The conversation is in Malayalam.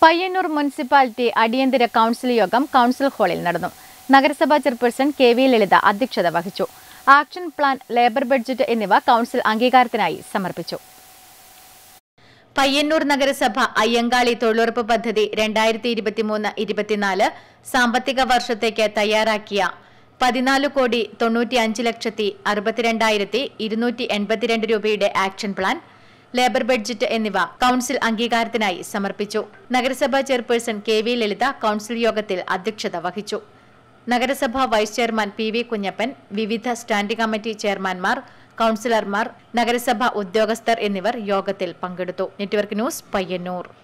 പയ്യന്നൂർ മുനിസിപ്പാലിറ്റി അടിയന്തര കൗൺസിൽ യോഗം കൗൺസിൽ ഹാളിൽ നടന്നു നഗരസഭാ ചെയർപേഴ്സൺ കെ വി ലളിത അധ്യക്ഷത വഹിച്ചു ആക്ഷൻ പ്ലാൻ ലേബർ ബഡ്ജറ്റ് എന്നിവ കൗൺസിൽ അംഗീകാരത്തിനായി സമർപ്പിച്ചു പയ്യന്നൂർ നഗരസഭ അയ്യങ്കാളി തൊഴിലുറപ്പ് പദ്ധതി രണ്ടായിരത്തി ഇരുപത്തിമൂന്ന് ഇരുപത്തിനാല് സാമ്പത്തിക വർഷത്തേക്ക് തയ്യാറാക്കിയ പതിനാല് കോടി തൊണ്ണൂറ്റി അഞ്ച് ലക്ഷത്തി അറുപത്തിരണ്ടായിരത്തി ഇരുന്നൂറ്റി എൺപത്തിരണ്ട് രൂപയുടെ ആക്ഷൻ പ്ലാൻ ലേബർ ബഡ്ജറ്റ് എന്നിവ കൗൺസിൽ അംഗീകാരത്തിനായി സമർപ്പിച്ചു നഗരസഭാ chairperson K V Lalitha council യോഗത്തിൽ അധ്യക്ഷത വഹിച്ചു നഗരസഭാ vice chairman P V Kunhappan വിവിധ സ്റ്റാൻഡിംഗ് കമ്മിറ്റി ചെയർമാൻമാർ കൗൺസിലർമാർ നഗരസഭാ ഉദ്യോഗസ്ഥർ എന്നിവർ യോഗത്തിൽ പങ്കെടുത്തു നെറ്റ്വർക്ക് ന്യൂസ് പയ്യന്നൂർ